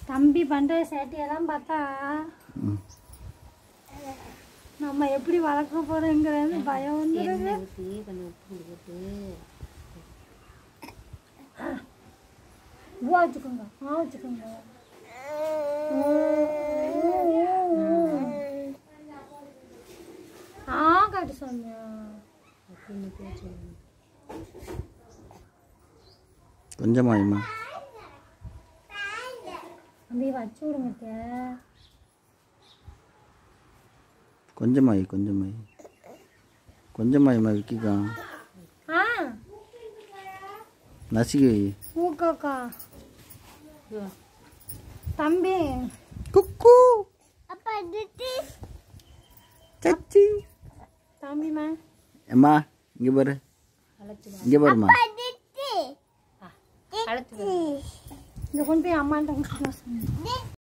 தம்பி பண்ணுற சேட்டையெல்லாம் பார்த்தா ம். நம்ம எப்படி வளர்க்க போகிறோங்கிறது பயம் வந்துடுது ஊற்றி கொஞ்சம் உப்பு போட்டு பூவா வச்சுக்கோங்க ஆ வச்சுக்கோங்க ஆ காட்டு சொன்னியா அப்படின்னு பேச்சு கொஞ்சமாயுமா அப்படியே வச்சு விடுங்க அத்தை. கொஞ்சமாயி கொஞ்சமாயி கொஞ்சமாயுமா விக்கிக்கா ஆ நசுக்கி வை ஊக்காக்கா தம்பி குக்கு சச்சி தம்பிமா அம்மா இங்கே பாரு இங்கே பாருமா கழுத்து இந்த கொண்டு போய் அம்மாட்ட சொன்னேன்